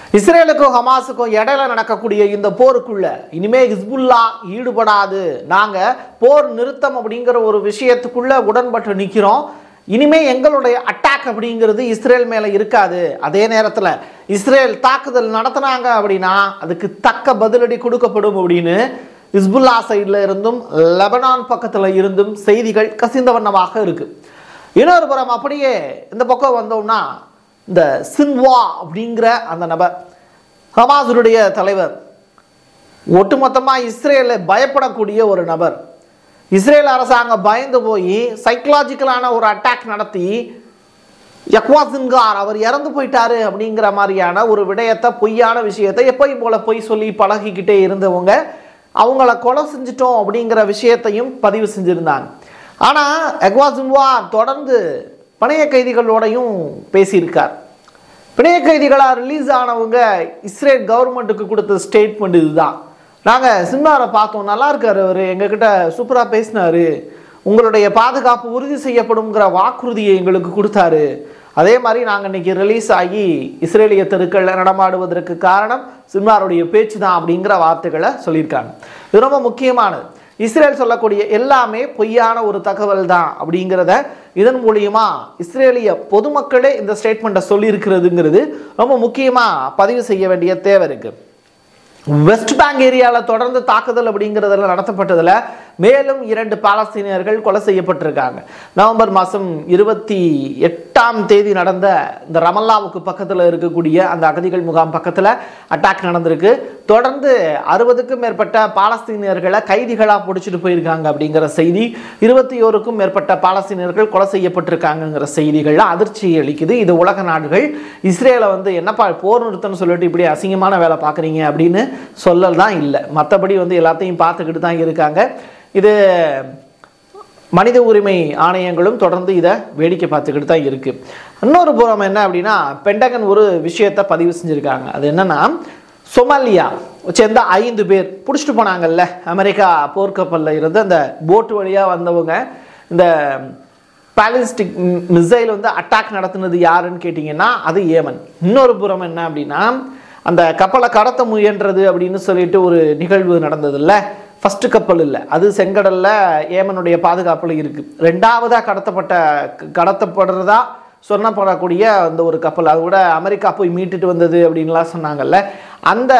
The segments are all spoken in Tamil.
இஸ்ரேலுக்கும் ஹமாஸுக்கும் இடையில நடக்கக்கூடிய இந்த போருக்குள்ள இனிமே ஹிஸ்புல்லா ஈடுபடாது நாங்க போர் நிறுத்தம் அப்படிங்கிற ஒரு விஷயத்துக்குள்ள உடன்பட்டு நிக்கிறோம் இனிமே எங்களுடைய அட்டாக் அப்படிங்கிறது இஸ்ரேல் மேல இருக்காது அதே நேரத்தில் இஸ்ரேல் தாக்குதல் நடத்தினாங்க அப்படின்னா அதுக்கு தக்க பதிலடி கொடுக்கப்படும் அப்படின்னு ஹிஸ்புல்லா சைடில் இருந்தும் லெபனான் பக்கத்தில் இருந்தும் செய்திகள் கசிந்த வண்ணமாக இருக்கு இன்னொரு புறம் அப்படியே இந்த பக்கம் வந்தோம்னா இந்த சின்வா அப்படிங்கிற அந்த நபர் ஹமாஸுடைய தலைவர் ஒட்டுமொத்தமாக இஸ்ரேலை பயப்படக்கூடிய ஒரு நபர் இஸ்ரேல் அரசாங்கம் பயந்து போய் சைக்கலாஜிக்கலான ஒரு அட்டாக் நடத்தி யக்வா சின்கார் அவர் இறந்து போயிட்டாரு அப்படிங்கிற மாதிரியான ஒரு விடயத்தை பொய்யான விஷயத்தை எப்பயும் போல பொய் சொல்லி பழகிக்கிட்டே இருந்தவங்க அவங்கள கொலை செஞ்சிட்டோம் அப்படிங்கிற விஷயத்தையும் பதிவு செஞ்சுருந்தாங்க ஆனால் எக்வா சின்வா தொடர்ந்து பணைய கைதிகளோடையும் பேசியிருக்கார் பிணைய கைதிகளாக ரிலீஸ் ஆனவங்க இஸ்ரேல் கவர்மெண்ட்டுக்கு கொடுத்த ஸ்டேட்மெண்ட் இதுதான் நாங்கள் சிம்மாரை பார்த்தோம் நல்லா இருக்காரு அவர் எங்ககிட்ட சூப்பராக பேசினாரு உங்களுடைய பாதுகாப்பு உறுதி செய்யப்படுங்கிற வாக்குறுதியை எங்களுக்கு கொடுத்தாரு அதே மாதிரி நாங்கள் இன்னைக்கு ரிலீஸ் ஆகி இஸ்ரேலிய தெருக்களில் நடமாடுவதற்கு காரணம் சிம்மாருடைய பேச்சு தான் அப்படிங்கிற வார்த்தைகளை சொல்லியிருக்காங்க இது ரொம்ப முக்கியமானது இஸ்ரேல் சொல்லக்கூடிய எல்லாமே பொய்யான ஒரு தகவல் தான் அப்படிங்கிறத இதன் மூலியமா இஸ்ரேலிய பொதுமக்களே இந்த ஸ்டேட்மெண்ட்டை சொல்லியிருக்கிறதுங்கிறது ரொம்ப முக்கியமாக பதிவு செய்ய வேண்டிய தேவை இருக்குது வெஸ்ட் பேங்க் ஏரியாவில் தொடர்ந்து தாக்குதல் அப்படிங்கிறதுல நடத்தப்பட்டதில் மேலும் இரண்டு பாலஸ்தீனியர்கள் கொலை செய்யப்பட்டிருக்காங்க நவம்பர் மாதம் இருபத்தி எட்டாம் தேதி நடந்த இந்த ரமல்லாவுக்கு பக்கத்தில் இருக்கக்கூடிய அந்த அகதிகள் முகாம் பக்கத்தில் அட்டாக் நடந்திருக்கு தொடர்ந்து அறுபதுக்கும் மேற்பட்ட பாலஸ்தீனியர்களை கைதிகளாக பிடிச்சிட்டு போயிருக்காங்க அப்படிங்கிற செய்தி இருபத்தி ஓருக்கும் மேற்பட்ட பாலஸ்தீனியர்கள் கொலை செய்யப்பட்டிருக்காங்கங்கிற செய்திகள் அதிர்ச்சி அளிக்குது இது உலக நாடுகள் இஸ்ரேலை வந்து என்னப்பா போர் நிறுத்தம்னு சொல்லிட்டு இப்படி அசிங்கமான வேலை பார்க்குறீங்க அப்படின்னு சொல்லல் தான் இல்லை மற்றபடி வந்து எல்லாத்தையும் பார்த்துக்கிட்டு தான் இருக்காங்க இது மனித உரிமை ஆணையங்களும் தொடர்ந்து இதை வேடிக்கை பார்த்துக்கிட்டு தான் இருக்குது இன்னொரு புறம் என்ன அப்படின்னா பெண்டகன் ஒரு விஷயத்தை பதிவு செஞ்சுருக்காங்க அது என்னன்னா சொமாலியா சேர்ந்த ஐந்து பேர் பிடிச்சிட்டு போனாங்கல்ல அமெரிக்கா போர்க்கப்பலில் இருந்து அந்த போட்டு வழியாக வந்தவங்க இந்த பாலிஸ்டிக் மிசைல் வந்து அட்டாக் நடத்துனது யாருன்னு கேட்டிங்கன்னா அது ஏமன் இன்னொரு புறம் என்ன அப்படின்னா அந்த கப்பலை கடத்த முயன்றது அப்படின்னு சொல்லிட்டு ஒரு நிகழ்வு நடந்ததில்ல ஃபஸ்ட்டு கப்பல் இல்லை அது செங்கடலில் ஏமனுடைய பாதுகாப்பில் இருக்குது ரெண்டாவதாக கடத்தப்பட்ட கடத்தப்படுறதா சொன்னப்படக்கூடிய அந்த ஒரு கப்பல் அது கூட அமெரிக்கா போய் மீட்டுட்டு வந்தது அப்படின்லாம் சொன்னாங்கல்ல அந்த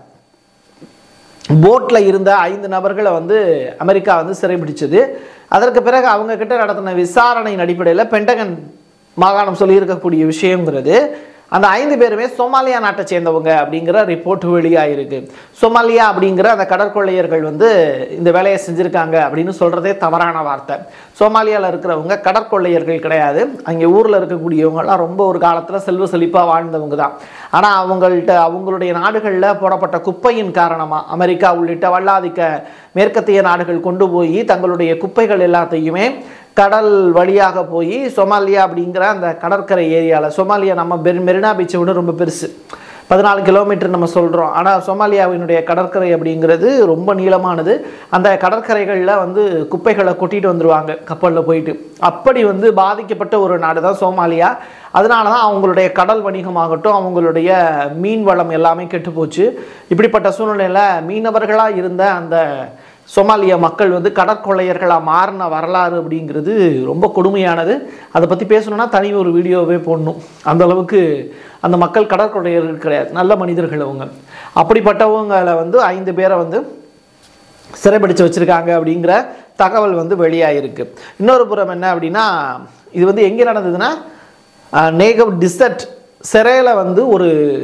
போட்டில் இருந்த ஐந்து நபர்களை வந்து அமெரிக்கா வந்து சிறைபிடிச்சது அதற்கு பிறகு அவங்க கிட்ட நடத்தின விசாரணையின் அடிப்படையில் பென்டகன் மாகாணம் சொல்லியிருக்கக்கூடிய விஷயங்கிறது அந்த ஐந்து பேருமே சோமாலியா நாட்டை சேர்ந்தவங்க அப்படிங்கிற ரிப்போர்ட் வெளியாயிருக்கு சோமாலியா அப்படிங்கிற அந்த கடற்கொள்ளையர்கள் வந்து இந்த வேலையை செஞ்சுருக்காங்க அப்படின்னு சொல்கிறதே தவறான வார்த்தை சோமாலியாவில் இருக்கிறவங்க கடற்கொள்ளையர்கள் கிடையாது அங்கே ஊரில் இருக்கக்கூடியவங்கலாம் ரொம்ப ஒரு காலத்தில் செல்வ செழிப்பாக வாழ்ந்தவங்க தான் ஆனால் அவங்கள்ட்ட அவங்களுடைய நாடுகளில் போடப்பட்ட குப்பையின் காரணமாக அமெரிக்கா உள்ளிட்ட வல்லாதிக்க மேற்கத்திய நாடுகள் கொண்டு போய் தங்களுடைய குப்பைகள் எல்லாத்தையுமே கடல் வழியாக போய் சொமாலியா அப்படிங்கிற அந்த கடற்கரை ஏரியாவில் சொமாலியா நம்ம பெரு மெரினா பீச்சை விட ரொம்ப பெருசு பதினாலு கிலோமீட்டர் நம்ம சொல்கிறோம் ஆனால் சோமாலியாவினுடைய கடற்கரை அப்படிங்கிறது ரொம்ப நீளமானது அந்த கடற்கரைகளில் வந்து குப்பைகளை கொட்டிட்டு வந்துடுவாங்க கப்பலில் போயிட்டு அப்படி வந்து பாதிக்கப்பட்ட ஒரு நாடு தான் சோமாலியா அதனால தான் அவங்களுடைய கடல் வணிகமாகட்டும் அவங்களுடைய மீன் வளம் எல்லாமே கெட்டு போச்சு இப்படிப்பட்ட சூழ்நிலையில் மீனவர்களாக இருந்த அந்த சோமாலிய மக்கள் வந்து கடற்கொள்ளையர்களாக மாறின வரலாறு அப்படிங்கிறது ரொம்ப கொடுமையானது அதை பற்றி பேசணும்னா தனி ஒரு வீடியோவே போடணும் அந்த அளவுக்கு அந்த மக்கள் கடற்கொள்ளையர்கள் கிடையாது நல்ல மனிதர்கள் அவங்க அப்படிப்பட்டவங்களை வந்து ஐந்து பேரை வந்து சிறைப்பிடிச்சு வச்சுருக்காங்க அப்படிங்கிற தகவல் வந்து வெளியாகிருக்கு இன்னொரு புறம் என்ன அப்படின்னா இது வந்து எங்கே நடந்ததுன்னா நேகவ் டிசர்ட் சிறையில் வந்து ஒரு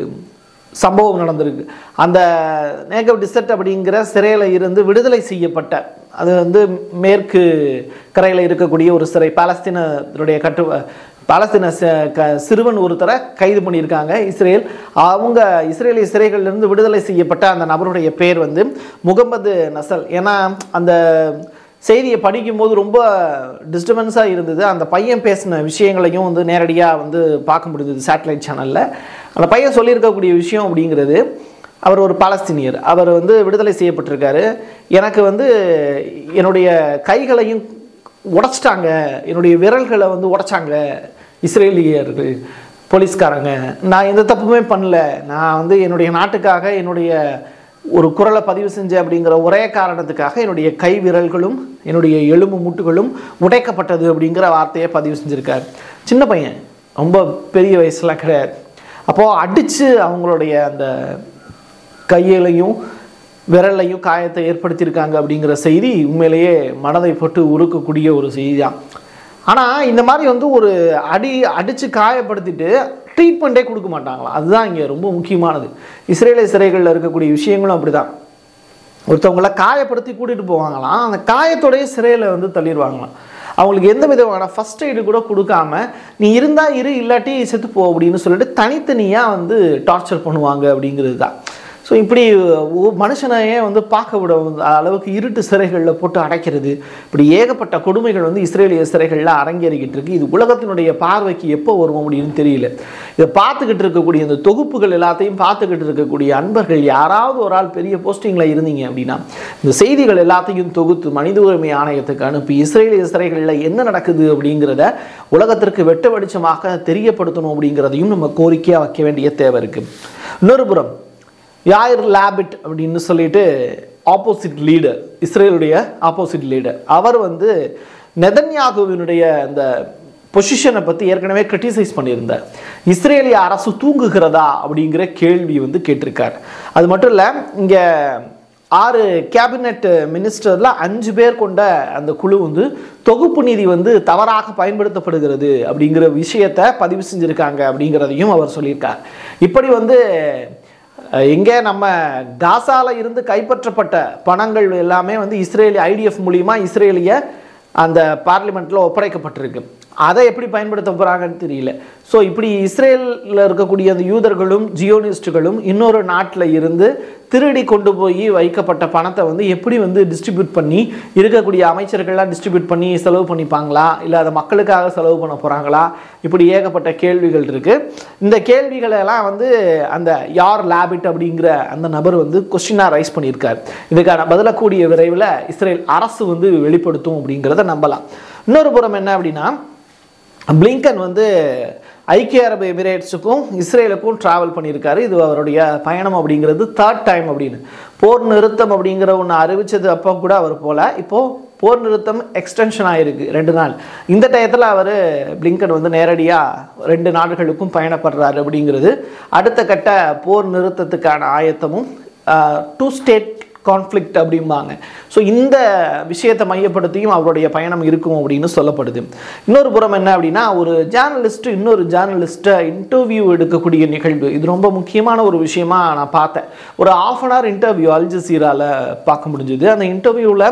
சம்பவம் நடந்திருக்கு அந்த நேகவ் டிசர்ட் அப்படிங்கிற சிறையில் இருந்து விடுதலை செய்யப்பட்ட அது வந்து மேற்கு கரையில் இருக்கக்கூடிய ஒரு சிறை பாலஸ்தீனருடைய கட்டு பாலஸ்தீன ச- க சிறுவன் ஒருத்தரை கைது பண்ணியிருக்காங்க இஸ்ரேல் அவங்க இஸ்ரேலிய சிறைகளிலிருந்து விடுதலை செய்யப்பட்ட அந்த நபருடைய பேர் வந்து முகமது நசல் ஏன்னா அந்த செய்தியை படிக்கும்போது ரொம்ப டிஸ்டர்பன்ஸாக இருந்தது அந்த பையன் பேசின விஷயங்களையும் வந்து நேரடியாக வந்து பார்க்க முடிஞ்சது சேட்டலைட் சேனலில் அந்த பையன் சொல்லியிருக்கக்கூடிய விஷயம் அப்படிங்கிறது அவர் ஒரு பாலஸ்தீனியர் அவர் வந்து விடுதலை செய்யப்பட்டிருக்காரு எனக்கு வந்து என்னுடைய கைகளையும் உடைச்சிட்டாங்க என்னுடைய விரல்களை வந்து உடைச்சாங்க இஸ்ரேலியர்கள் போலீஸ்காரங்க நான் எந்த தப்புமே பண்ணல நான் வந்து என்னுடைய நாட்டுக்காக என்னுடைய ஒரு குரலை பதிவு செஞ்சேன் அப்படிங்கிற ஒரே காரணத்துக்காக என்னுடைய கை விரல்களும் என்னுடைய எலும்பு முட்டுகளும் உடைக்கப்பட்டது அப்படிங்கிற வார்த்தையை பதிவு செஞ்சுருக்கார் சின்ன பையன் ரொம்ப பெரிய வயசுலாம் கிடையாது அப்போது அடித்து அவங்களுடைய அந்த கையிலையும் விரல்லையும் காயத்தை ஏற்படுத்தியிருக்காங்க அப்படிங்கிற செய்தி உண்மையிலேயே மனதை போட்டு உருக்கக்கூடிய ஒரு செய்தி தான் ஆனால் இந்த மாதிரி வந்து ஒரு அடி அடித்து காயப்படுத்திட்டு ட்ரீட்மெண்ட்டே கொடுக்க மாட்டாங்களாம் அதுதான் இங்கே ரொம்ப முக்கியமானது இஸ்ரேலிய சிறைகளில் இருக்கக்கூடிய விஷயங்களும் அப்படி தான் ஒருத்தவங்கள காயப்படுத்தி கூட்டிகிட்டு போவாங்களாம் அந்த காயத்தோடைய சிறையில் வந்து தள்ளிடுவாங்களாம் அவங்களுக்கு எந்த விதமான ஃபஸ்ட் எய்டு கூட கொடுக்காம நீ இருந்தா இரு இல்லாட்டி செத்து போ அப்படின்னு சொல்லிட்டு தனித்தனியாக வந்து டார்ச்சர் பண்ணுவாங்க அப்படிங்கிறது தான் ஸோ இப்படி ஒ- மனுஷனையே வந்து பார்க்க விட வந்து அளவுக்கு இருட்டு சிறைகளில் போட்டு அடைக்கிறது இப்படி ஏகப்பட்ட கொடுமைகள் வந்து இஸ்ரேலிய சிறைகளில் அரங்கேறிக்கிட்டு இருக்கு இது உலகத்தினுடைய பார்வைக்கு எப்போ வரும் அப்படின்னு தெரியல இதை பார்த்துக்கிட்டு இருக்கக்கூடிய இந்த தொகுப்புகள் எல்லாத்தையும் பார்த்துக்கிட்டு இருக்கக்கூடிய அன்பர்கள் யாராவது ஒரு ஆள் பெரிய போஸ்டிங்கில் இருந்தீங்க அப்படின்னா இந்த செய்திகள் எல்லாத்தையும் தொகுத்து மனித உரிமை ஆணையத்துக்கு அனுப்பி இஸ்ரேலிய சிறைகளில் என்ன நடக்குது அப்படிங்கிறத உலகத்திற்கு வெட்ட வெளிச்சமாக தெரியப்படுத்தணும் அப்படிங்கிறதையும் நம்ம கோரிக்கையாக வைக்க வேண்டிய தேவை இருக்குது இன்னொரு புறம் யாயிர் லேபிட் அப்படின்னு சொல்லிட்டு ஆப்போசிட் லீடர் இஸ்ரேலுடைய ஆப்போசிட் லீடர் அவர் வந்து நெதன்யாகுவினுடைய அந்த பொசிஷனை பற்றி ஏற்கனவே கிரிட்டிசைஸ் பண்ணியிருந்தார் இஸ்ரேலிய அரசு தூங்குகிறதா அப்படிங்கிற கேள்வி வந்து கேட்டிருக்கார் அது மட்டும் இல்லை இங்கே ஆறு கேபினெட் மினிஸ்டரில் அஞ்சு பேர் கொண்ட அந்த குழு வந்து தொகுப்பு நிதி வந்து தவறாக பயன்படுத்தப்படுகிறது அப்படிங்கிற விஷயத்தை பதிவு செஞ்சுருக்காங்க அப்படிங்கிறதையும் அவர் சொல்லியிருக்கார் இப்படி வந்து அஹ், எங்கே நம்ம காசால இருந்து கைப்பற்றப்பட்ட பணங்கள் எல்லாமே வந்து இஸ்ரேலி ஐடிஎஃப் மூலியமா இஸ்ரேலிய அந்த பார்லிமெண்ட்டில் ஒப்படைக்கப்பட்டிருக்கு அதை எப்படி பயன்படுத்த போகிறாங்கன்னு தெரியல ஸோ இப்படி இஸ்ரேலில் இருக்கக்கூடிய அந்த யூதர்களும் ஜியோனிஸ்டுகளும் இன்னொரு நாட்டில் இருந்து திருடி கொண்டு போய் வைக்கப்பட்ட பணத்தை வந்து எப்படி வந்து டிஸ்ட்ரிபியூட் பண்ணி இருக்கக்கூடிய அமைச்சர்கள்லாம் டிஸ்ட்ரிபியூட் பண்ணி செலவு பண்ணிப்பாங்களா இல்லை அதை மக்களுக்காக செலவு பண்ண போகிறாங்களா இப்படி ஏகப்பட்ட கேள்விகள் இருக்குது இந்த கேள்விகளை எல்லாம் வந்து அந்த யார் லேபிட் அப்படிங்கிற அந்த நபர் வந்து கொஸ்டினாக ரைஸ் பண்ணியிருக்கார் இதுக்கான பதிலக்கூடிய விரைவில் இஸ்ரேல் அரசு வந்து வெளிப்படுத்தும் அப்படிங்கிறத நம்பலாம் இன்னொரு புறம் என்ன அப்படின்னா பிளிங்கன் வந்து ஐக்கிய அரபு எமிரேட்ஸுக்கும் இஸ்ரேலுக்கும் ட்ராவல் பண்ணியிருக்காரு இது அவருடைய பயணம் அப்படிங்கிறது தேர்ட் டைம் அப்படின்னு போர் நிறுத்தம் அப்படிங்கிற ஒன்று அறிவிச்சது அப்போ கூட அவர் போல இப்போது போர் நிறுத்தம் எக்ஸ்டென்ஷன் ஆகிருக்கு ரெண்டு நாள் இந்த டயத்தில் அவர் பிளிங்கன் வந்து நேரடியாக ரெண்டு நாடுகளுக்கும் பயணப்படுறாரு அப்படிங்கிறது அடுத்த கட்ட போர் நிறுத்தத்துக்கான ஆயத்தமும் டூ ஸ்டேட் கான்ஃப்ளிக்ட் அப்படிம்பாங்க ஸோ இந்த விஷயத்தை மையப்படுத்தியும் அவருடைய பயணம் இருக்கும் அப்படின்னு சொல்லப்படுது இன்னொரு புறம் என்ன அப்படின்னா ஒரு ஜேர்னலிஸ்ட் இன்னொரு ஜேர்னலிஸ்ட்டை இன்டர்வியூ எடுக்கக்கூடிய நிகழ்வு இது ரொம்ப முக்கியமான ஒரு விஷயமா நான் பார்த்தேன் ஒரு half an hour interview Al ஜசீரால பார்க்க முடிஞ்சுது அந்த இன்டர்வியூவில்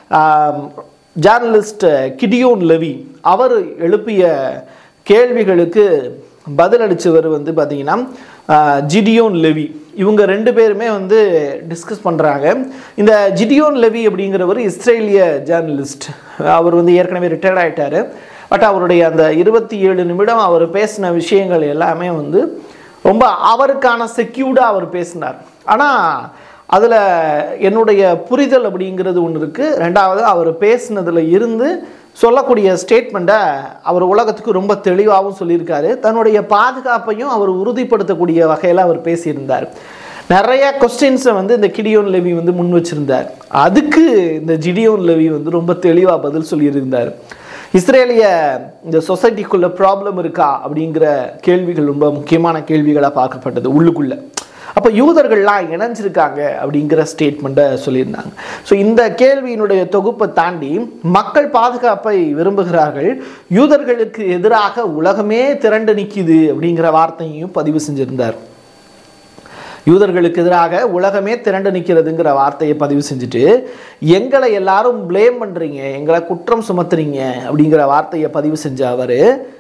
ஜேர்னலிஸ்ட் கிடியோன் லெவி அவர் எழுப்பிய கேள்விகளுக்கு பதிலளிச்சவர் வந்து பார்த்தீங்கன்னா ஆஹ், ஜிடியோன் லெவி இவங்க ரெண்டு பேருமே வந்து டிஸ்கஸ் பண்ணுறாங்க இந்த ஜிடியோன் லெவி அப்படிங்கிறவர் இஸ்ரேலிய ஜேர்னலிஸ்ட் அவர் வந்து ஏற்கனவே ரிட்டையர்ட் ஆயிட்டாரு பட் அவருடைய அந்த இருபத்தி ஏழு நிமிடம் அவர் பேசின விஷயங்கள் எல்லாமே வந்து ரொம்ப அவருக்கான செக்யூர்டாக அவர் பேசினார் ஆனால் அதில் என்னுடைய புரிதல் அப்படிங்கிறது ஒன்று இருக்குது ரெண்டாவது அவர் பேசினதில் இருந்து சொல்லக்கூடிய ஸ்டேட்மெண்ட்டை அவர் உலகத்துக்கு ரொம்ப தெளிவாகவும் சொல்லியிருக்காரு தன்னுடைய பாதுகாப்பையும் அவர் உறுதிப்படுத்தக்கூடிய வகையில் அவர் பேசியிருந்தார் நிறைய கொஸ்டின்ஸை வந்து இந்த கிடியோன் லெவி வந்து முன் வச்சிருந்தார் அதுக்கு இந்த ஜிடியோன் லெவி வந்து ரொம்ப தெளிவாக பதில் சொல்லியிருந்தார் இஸ்ரேலிய இந்த சொசைட்டிக்குள்ள ப்ராப்ளம் இருக்கா அப்படிங்கிற கேள்விகள் ரொம்ப முக்கியமான கேள்விகளாக பார்க்கப்பட்டது உள்ளுக்குள்ள அப்போ யூதர்கள்லாம் இணைஞ்சிருக்காங்க அப்படிங்கிற ஸ்டேட்மெண்ட்டை சொல்லியிருந்தாங்க ஸோ இந்த கேள்வியினுடைய தொகுப்பை தாண்டி மக்கள் பாதுகாப்பை விரும்புகிறார்கள் யூதர்களுக்கு எதிராக உலகமே திரண்டு நிற்கிது அப்படிங்கிற வார்த்தையையும் பதிவு செஞ்சிருந்தார் யூதர்களுக்கு எதிராக உலகமே திரண்டு நிற்கிறதுங்கிற வார்த்தையை பதிவு செஞ்சுட்டு எங்களை எல்லாரும் ப்ளேம் பண்ணுறீங்க எங்களை குற்றம் சுமத்துறீங்க அப்படிங்கிற வார்த்தையை பதிவு செஞ்ச அவர்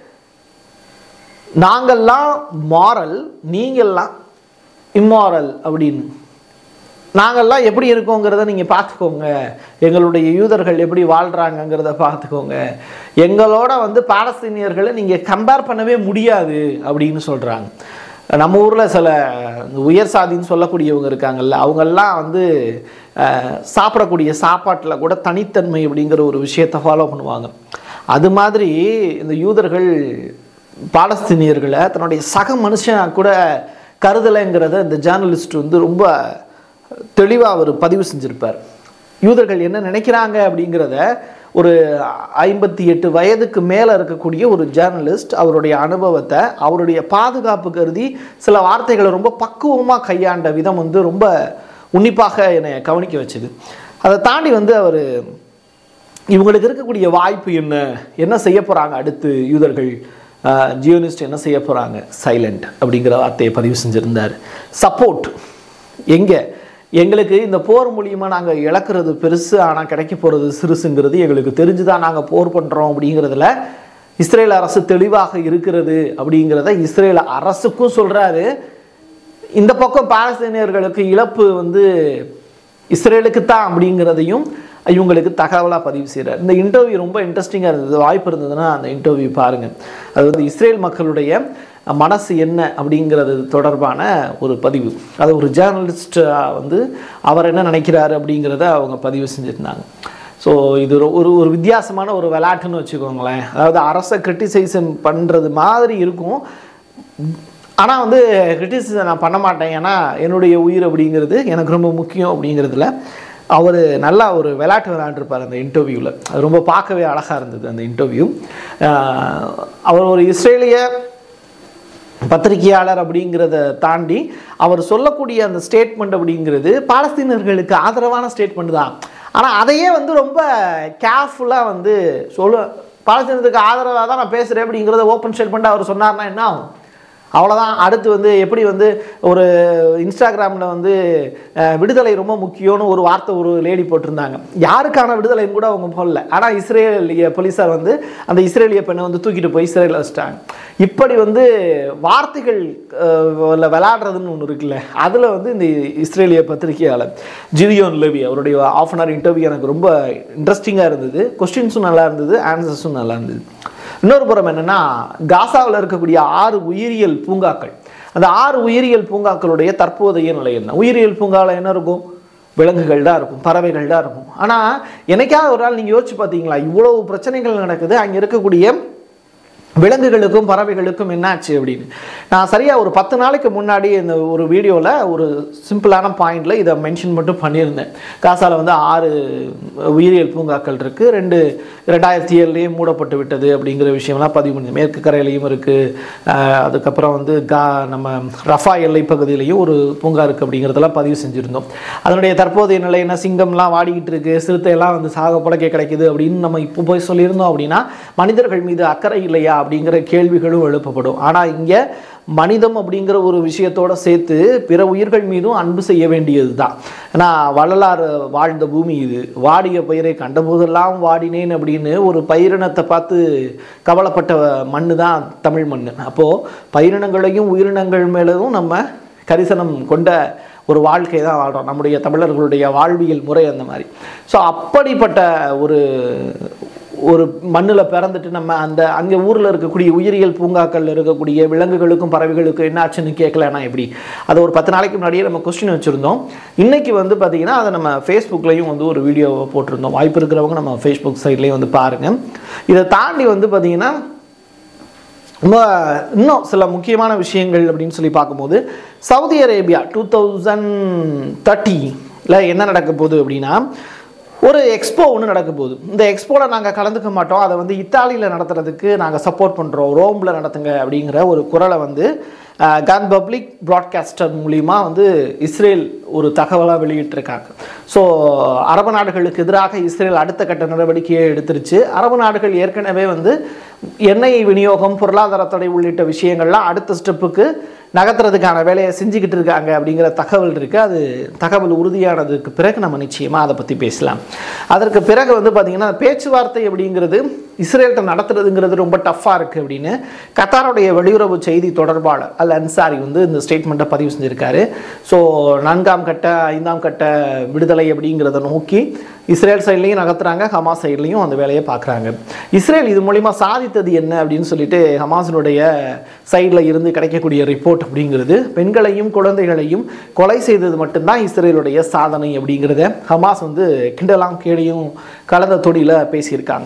நாங்கள்லாம் மாரல் நீங்கள்லாம் இம்மாரல் அப்படின்னு நாங்கள்லாம் எப்படி இருக்கோங்கிறத நீங்கள் பார்த்துக்கோங்க எங்களுடைய யூதர்கள் எப்படி வாழ்கிறாங்கங்கிறத பார்த்துக்கோங்க எங்களோட வந்து பாலஸ்தீனியர்களை நீங்கள் கம்பேர் பண்ணவே முடியாது அப்படின்னு சொல்கிறாங்க நம்ம ஊரில் சில உயர் சாதின்னு சொல்லக்கூடியவங்க இருக்காங்கல்ல அவங்கெல்லாம் வந்து அஹ், சாப்பிடக்கூடிய சாப்பாட்டில் கூட தனித்தன்மை அப்படிங்கிற ஒரு விஷயத்தை ஃபாலோ பண்ணுவாங்க அது மாதிரி இந்த யூதர்கள் பாலஸ்தீனியர்களை தன்னுடைய சக மனுஷன் கூட கருதலைங்கிறத இந்த ஜேர்னலிஸ்ட் வந்து ரொம்ப தெளிவாக அவர் பதிவு செஞ்சிருப்பார் யூதர்கள் என்ன நினைக்கிறாங்க அப்படிங்கிறத ஒரு ஐம்பத்தி எட்டு வயதுக்கு மேலே இருக்கக்கூடிய ஒரு ஜேர்னலிஸ்ட் அவருடைய அனுபவத்தை அவருடைய பாதுகாப்பு கருதி சில வார்த்தைகளை ரொம்ப பக்குவமாக கையாண்ட விதம் வந்து ரொம்ப உன்னிப்பாக என்னை கவனிக்க வச்சுது அதை தாண்டி வந்து அவர் இவங்களுக்கு இருக்கக்கூடிய வாய்ப்பு என்ன என்ன செய்ய போகிறாங்க அடுத்து யூதர்கள் ஜியோனிஸ்ட் என்ன செய்ய போகிறாங்க சைலண்ட் அப்படிங்கிற வார்த்தையை பதிவு செஞ்சுருந்தார் சப்போர்ட் எங்கே எங்களுக்கு இந்த போர் மூலியமாக நாங்கள் இழக்கிறது பெருசு ஆனால் கிடைக்க போகிறது சிறுசுங்கிறது எங்களுக்கு தெரிஞ்சு தான் நாங்கள் போர் பண்ணுறோம் அப்படிங்கிறதுல இஸ்ரேல் அரசு தெளிவாக இருக்கிறது அப்படிங்கிறத இஸ்ரேல் அரசுக்கும் சொல்கிறாரு இந்த பக்கம் பாலஸ்தீனியர்களுக்கு இழப்பு வந்து இஸ்ரேலுக்கு தான் அப்படிங்கிறதையும் இவங்களுக்கு தகவலாக பதிவு செய்கிறார் இந்த இன்டர்வியூ ரொம்ப இன்ட்ரெஸ்டிங்காக இருந்தது வாய்ப்பு இருந்ததுன்னா அந்த இன்டர்வியூ பாருங்கள் அது வந்து இஸ்ரேல் மக்களுடைய மனசு என்ன அப்படிங்கிறது தொடர்பான ஒரு பதிவு அது ஒரு ஜேர்னலிஸ்ட் வந்து அவர் என்ன நினைக்கிறாரு அப்படிங்கிறத அவங்க பதிவு செஞ்சுருந்தாங்க ஸோ இது ஒரு ஒரு ஒரு வித்தியாசமான ஒரு விளையாட்டுன்னு வச்சுக்கோங்களேன் அதாவது அரசை கிரிட்டிசைசம் பண்ணுறது மாதிரி இருக்கும் ஆனால் வந்து கிரிட்டிசிசம் நான் பண்ண மாட்டேன் ஏன்னா என்னுடைய உயிர் அப்படிங்கிறது எனக்கு ரொம்ப முக்கியம் அப்படிங்கிறதுல அவர் நல்லா ஒரு விளையாட்டு விளையாண்டுருப்பார் அந்த இன்டர்வியூவில் அது ரொம்ப பார்க்கவே அழகாக இருந்தது அந்த இன்டர்வியூ அவர் ஒரு இஸ்ரேலிய பத்திரிகையாளர் அப்படிங்கிறத தாண்டி அவர் சொல்லக்கூடிய அந்த ஸ்டேட்மெண்ட் அப்படிங்கிறது பாலஸ்தீனர்களுக்கு ஆதரவான ஸ்டேட்மெண்ட் தான் ஆனால் அதையே வந்து ரொம்ப கேர்ஃபுல்லாக வந்து சொல்ல பாலஸ்தீனத்துக்கு ஆதரவாக தான் நான் பேசுகிறேன் அப்படிங்கிறத ஓப்பன் ஸ்டேட்மெண்ட் அவர் சொன்னார்னா என்ன ஆகும் அவ்வளோதான் அடுத்து வந்து எப்படி வந்து ஒரு இன்ஸ்டாகிராமில் வந்து அஹ், விடுதலை ரொம்ப முக்கியம்னு ஒரு வார்த்தை ஒரு லேடி போட்டிருந்தாங்க யாருக்கான விடுதலைன்னு கூட அவங்க போடல ஆனால் இஸ்ரேலிய போலீஸார் வந்து அந்த இஸ்ரேலிய பெண்ணை வந்து தூக்கிட்டு போய் இஸ்ரேலில் வச்சிட்டாங்க இப்படி வந்து வார்த்தைகள் அஹ், ல விளையாடுறதுன்னு ஒன்று இருக்குல்ல அதில் வந்து இந்த இஸ்ரேலிய பத்திரிகையாளர் ஜிரியோன் லெவி அவருடைய ஆஃப் அன் ஹவர் இன்டர்வியூ எனக்கு ரொம்ப இன்ட்ரெஸ்டிங்காக இருந்தது கொஸ்டின்ஸும் நல்லா இருந்தது ஆன்சர்ஸும் நல்லா இருந்தது இன்னொரு புறம் என்னன்னா காசாவில் இருக்கக்கூடிய ஆறு உயிரியல் பூங்காக்கள் அந்த ஆறு உயிரியல் பூங்காக்களுடைய தற்போதைய நிலை என்ன உயிரியல் பூங்காவில் என்ன இருக்கும் விலங்குகள் தான் இருக்கும் பறவைகள் தான் இருக்கும் ஆனால் என்னைக்காவது ஒரு நாள் நீங்கள் யோசிச்சு பார்த்தீங்களா இவ்வளவு பிரச்சனைகள் நடக்குது அங்கே இருக்கக்கூடிய விலங்குகளுக்கும் பறவைகளுக்கும் என்னாச்சு அப்படின்னு நான் சரியாக ஒரு பத்து நாளைக்கு முன்னாடி இந்த ஒரு வீடியோவில் ஒரு சிம்பிளான பாயிண்டில் இதை மென்ஷன் மட்டும் பண்ணியிருந்தேன் காசால வந்து ஆறு உயிரியல் பூங்காக்கள் இருக்குது ரெண்டு ரெண்டாயிரத்தி ஏழுலேயே மூடப்பட்டு விட்டது அப்படிங்கிற விஷயம்லாம் பதிவு பண்ணி மேற்கு கரையிலையும் இருக்குது அதுக்கப்புறம் வந்து கா நம்ம ரஃபா எல்லை பகுதியிலையும் ஒரு பூங்கா இருக்குது அப்படிங்கிறதெல்லாம் பதிவு செஞ்சுருந்தோம் அதனுடைய தற்போதைய நிலை என்ன சிங்கம்லாம் வாடிக்கிட்டு இருக்கு சிறுத்தையெல்லாம் வந்து சாக புழக்க கிடைக்குது அப்படின்னு நம்ம இப்போ போய் சொல்லியிருந்தோம் அப்படின்னா மனிதர்கள் மீது அக்கறை இல்லையா அப்படிங்கிற கேள்விகளும் எழுப்பப்படும் ஆனால் இங்கே மனிதம் அப்படிங்கிற ஒரு விஷயத்தோட சேர்த்து பிற உயிர்கள் மீதும் அன்பு செய்ய வேண்டியது தான் ஏன்னா வள்ளலார் வாழ்ந்த பூமி இது வாடிய பயிரை கண்டபோதெல்லாம் வாடினேன் அப்படின்னு ஒரு பயிரினத்தை பார்த்து கவலைப்பட்ட மண்ணு தான் தமிழ் மண் அப்போது பயிரினங்களையும் உயிரினங்கள் மேலும் நம்ம கரிசனம் கொண்ட ஒரு வாழ்க்கை தான் வாழ்கிறோம் நம்முடைய தமிழர்களுடைய வாழ்வியல் முறை அந்த மாதிரி ஸோ அப்படிப்பட்ட ஒரு ஒரு மண்ணில் பிறந்துட்டு நம்ம அந்த அங்கே ஊரில் இருக்கக்கூடிய உயிரியல் பூங்காக்களில் இருக்கக்கூடிய விலங்குகளுக்கும் பறவைகளுக்கும் என்ன ஆச்சுன்னு கேட்கலன்னா எப்படி அது ஒரு பத்து நாளைக்கு முன்னாடியே நம்ம கொஸ்டின் வச்சுருந்தோம் இன்னைக்கு வந்து பார்த்திங்கன்னா அதை நம்ம ஃபேஸ்புக்லேயும் வந்து ஒரு வீடியோவை போட்டிருந்தோம் வாய்ப்பு இருக்கிறவங்க நம்ம ஃபேஸ்புக் சைட்லேயும் வந்து பாருங்கள் இதை தாண்டி வந்து பார்த்திங்கன்னா ரொம்ப இன்னும் சில முக்கியமான விஷயங்கள் அப்படின்னு சொல்லி பார்க்கும்போது சவுதி அரேபியா டூ தௌசண்ட் தேர்ட்டியில் என்ன நடக்க போகுது அப்படின்னா ஒரு எக்ஸ்போ ஒன்று நடக்க போகுது இந்த எக்ஸ்போவில் நாங்கள் கலந்துக்க மாட்டோம் அதை வந்து இத்தாலியில் நடத்துறதுக்கு நாங்கள் சப்போர்ட் பண்ணுறோம் ரோமில் நடத்துங்க அப்படிங்கிற ஒரு குரலை வந்து கான் பப்ளிக் ப்ராட்காஸ்டர் மூலிமா வந்து இஸ்ரேல் ஒரு தகவலாக வெளியிட்டிருக்காங்க ஸோ அரபு நாடுகளுக்கு எதிராக இஸ்ரேல் அடுத்த கட்ட நடவடிக்கையை எடுத்துருச்சு அரபு நாடுகள் ஏற்கனவே வந்து எண்ணெய் விநியோகம் பொருளாதார தடை உள்ளிட்ட விஷயங்கள்லாம் அடுத்த ஸ்டெப்புக்கு நகர்த்துறதுக்கான வேலையை செஞ்சுக்கிட்டு இருக்காங்க அப்படிங்கிற தகவல் இருக்குது அது தகவல் உறுதியானதுக்கு பிறகு நம்ம நிச்சயமாக அதை பற்றி பேசலாம் அதற்கு பிறகு வந்து பார்த்திங்கன்னா பேச்சுவார்த்தை அப்படிங்கிறது இஸ்ரேல்கிட்ட நடத்துறதுங்கிறது ரொம்ப டஃப்பாக இருக்குது அப்படின்னு கத்தாருடைய வெளியுறவு செய்தி தொடர்பாளர் அல் அன்சாரி வந்து இந்த ஸ்டேட்மெண்ட்டை பதிவு செஞ்சுருக்காரு ஸோ நான்காம் கட்ட ஐந்தாம் கட்ட விடுதலை அப்படிங்கிறத நோக்கி இஸ்ரேல் சைட்லையும் நகர்த்துறாங்க ஹமாஸ் சைட்லையும் அந்த வேலையை பார்க்குறாங்க இஸ்ரேல் இது மூலிமா சாதித்தது என்ன அப்படின்னு சொல்லிட்டு ஹமாஸினுடைய சைடில் இருந்து கிடைக்கக்கூடிய ரிப்போர்ட் அப்படிங்கிறது பெண்களையும் குழந்தைகளையும் கொலை செய்தது மட்டும்தான் இஸ்ரேலுடைய சாதனை அப்படிங்கிறத ஹமாஸ் வந்து கிண்டலாம் கேடையும் கலந்த தொடியில் பேசியிருக்காங்க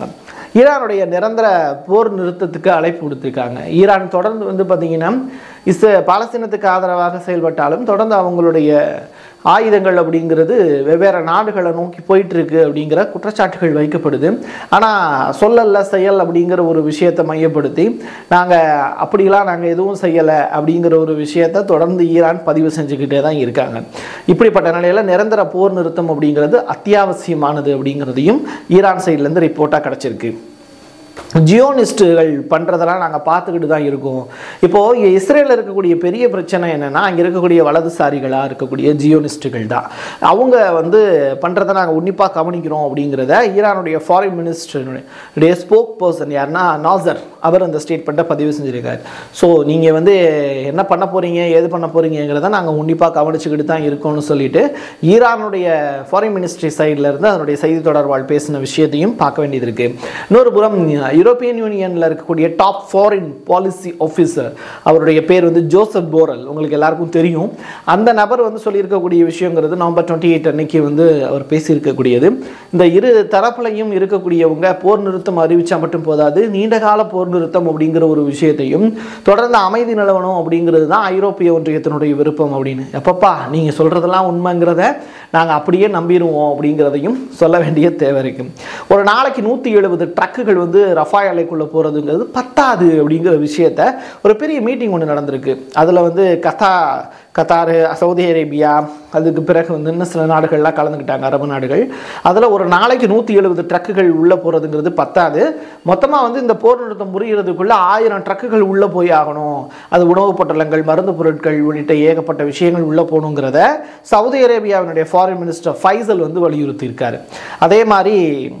ஈரானுடைய நிரந்தர போர் நிறுத்தத்துக்கு அழைப்பு கொடுத்துருக்காங்க ஈரான் தொடர்ந்து வந்து பார்த்தீங்கன்னா இஸ் பாலஸ்தீனத்துக்கு ஆதரவாக செயல்பட்டாலும் தொடர்ந்து அவங்களுடைய ஆயுதங்கள் அப்படிங்கிறது வெவ்வேறு நாடுகளை நோக்கி போயிட்டு இருக்கு அப்படிங்கிற குற்றச்சாட்டுகள் வைக்கப்படுது ஆனால் சொல்லல செயல் அப்படிங்கிற ஒரு விஷயத்தை மையப்படுத்தி நாங்கள் அப்படிலாம் நாங்கள் எதுவும் செய்யலை அப்படிங்கிற ஒரு விஷயத்தை தொடர்ந்து ஈரான் பதிவு செஞ்சுக்கிட்டே தான் இருக்காங்க இப்படிப்பட்ட நிலையில் நிரந்தர போர் நிறுத்தம் அப்படிங்கிறது அத்தியாவசியமானது அப்படிங்கிறதையும் ஈரான் சைட்லேருந்து ரிப்போர்ட்டாக கிடச்சிருக்கு ஜியோனிஸ்ட்டுகள் பண்ணுறதெல்லாம் நாங்கள் பார்த்துக்கிட்டு தான் இருக்கோம் இப்போது இஸ்ரேலில் இருக்கக்கூடிய பெரிய பிரச்சனை என்னென்னா அங்கே இருக்கக்கூடிய வலதுசாரிகளாக இருக்கக்கூடிய ஜியோனிஸ்ட்டுகள் தான் அவங்க வந்து பண்ணுறதை நாங்கள் உன்னிப்பாக கவனிக்கிறோம் அப்படிங்கிறத ஈரானுடைய ஃபாரின் மினிஸ்டருடைய ஸ்போக் பர்சன் யாருன்னா நாசர் அவர் அந்த ஸ்டேட்மெண்ட்டை பதிவு செஞ்சுருக்காரு ஸோ நீங்கள் வந்து என்ன பண்ண போகிறீங்க ஏது பண்ண போகிறீங்கிறத நாங்கள் உன்னிப்பாக கவனிச்சுக்கிட்டு தான் இருக்கோம்னு சொல்லிட்டு ஈரானுடைய ஃபாரின் மினிஸ்ட்ரி சைடில் இருந்து அதனுடைய செய்தி தொடர்பால் பேசின விஷயத்தையும் பார்க்க வேண்டியது இருக்குது இன்னொரு புறம் யூரோப்பியன் யூனியனில் இருக்கக்கூடிய டாப் ஃபாரின் பாலிசி ஆஃபீஸர் அவருடைய பேர் வந்து ஜோசப் போரல் உங்களுக்கு எல்லாருக்கும் தெரியும் அந்த நபர் வந்து சொல்லியிருக்கக்கூடிய விஷயங்கிறது நவம்பர் டுவெண்ட்டி எயிட் அன்னைக்கு வந்து அவர் பேசியிருக்கக்கூடியது இந்த இரு தரப்புலையும் இருக்கக்கூடியவங்க போர் நிறுத்தம் அறிவிச்சா மட்டும் போதாது நீண்டகால போர் நிறுத்தம் அப்படிங்கிற ஒரு விஷயத்தையும் தொடர்ந்து அமைதி நிலவணும் அப்படிங்கிறது தான் ஐரோப்பிய ஒன்றியத்தினுடைய விருப்பம் அப்படின்னு எப்பப்பா நீங்கள் சொல்கிறதெல்லாம் உண்மைங்கிறத நாங்கள் அப்படியே நம்பிடுவோம் அப்படிங்கிறதையும் சொல்ல வேண்டிய தேவை இருக்கு ஒரு நாளைக்கு நூற்றி எழுபது ட்ரக்குகள் வந்து ரஃபாய் அலைக்குள்ளே போகிறதுங்கிறது பத்தாது அப்படிங்கிற விஷயத்த ஒரு பெரிய மீட்டிங் ஒன்று நடந்திருக்கு அதில் வந்து கத்தா கத்தாரு சவுதி அரேபியா அதுக்கு பிறகு வந்து இன்னும் சில நாடுகள்லாம் கலந்துக்கிட்டாங்க அரபு நாடுகள் அதில் ஒரு நாளைக்கு நூற்றி எழுபது ட்ரக்குகள் உள்ளே போகிறதுங்கிறது பத்தாது மொத்தமாக வந்து இந்த போர் நிறுத்தம் புரிகிறதுக்குள்ளே ஆயிரம் ட்ரக்குகள் உள்ளே போய் ஆகணும் அது உணவுப் பொட்டலங்கள் மருந்து பொருட்கள் உள்ளிட்ட ஏகப்பட்ட விஷயங்கள் உள்ளே போகணுங்கிறத சவுதி அரேபியாவினுடைய ஃபாரின் மினிஸ்டர் ஃபைசல் வந்து வலியுறுத்தியிருக்காரு அதே மாதிரி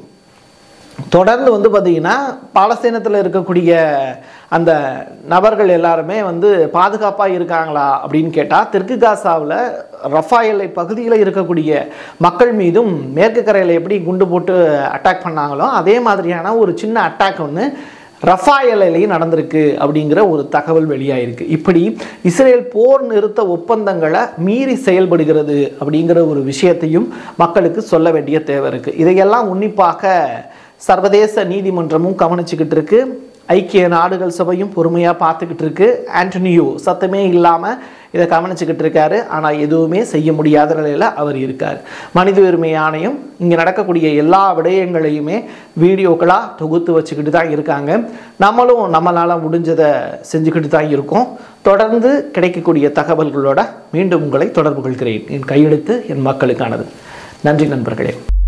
தொடர்ந்து வந்து பார்த்திங்கன்னா பாலஸ்தீனத்தில் இருக்கக்கூடிய அந்த நபர்கள் எல்லாருமே வந்து பாதுகாப்பாக இருக்காங்களா அப்படின்னு கேட்டால் தெற்கு காசாவில் ரஃபா எல்லை பகுதியில் இருக்கக்கூடிய மக்கள் மீதும் மேற்கு கரையில் எப்படி குண்டு போட்டு அட்டாக் பண்ணாங்களோ அதே மாதிரியான ஒரு சின்ன அட்டாக் ஒன்று ரஃபா எல்லையிலையும் நடந்திருக்கு அப்படிங்கிற ஒரு தகவல் வெளியாயிருக்கு இப்படி இஸ்ரேல் போர் நிறுத்த ஒப்பந்தங்களை மீறி செயல்படுகிறது அப்படிங்கிற ஒரு விஷயத்தையும் மக்களுக்கு சொல்ல வேண்டிய தேவை இருக்குது இதையெல்லாம் உன்னிப்பாக சர்வதேச நீதிமன்றமும் கவனிச்சுக்கிட்டு இருக்கு ஐக்கிய நாடுகள் சபையும் பொறுமையாக பார்த்துக்கிட்டு இருக்கு ஆண்டனியோ சத்தமே இல்லாமல் இதை கவனிச்சுக்கிட்டு இருக்காரு ஆனால் எதுவுமே செய்ய முடியாத நிலையில் அவர் இருக்கார் மனித உரிமை ஆணையம் இங்கே நடக்கக்கூடிய எல்லா விடயங்களையுமே வீடியோக்களாக தொகுத்து வச்சுக்கிட்டு தான் இருக்காங்க நம்மளும் நம்மளால் முடிஞ்சதை செஞ்சுக்கிட்டு தான் இருக்கோம் தொடர்ந்து கிடைக்கக்கூடிய தகவல்களோட மீண்டும் உங்களை தொடர்பு கொள்கிறேன் என் கையெழுத்து என் மக்களுக்கானது நன்றி நண்பர்களே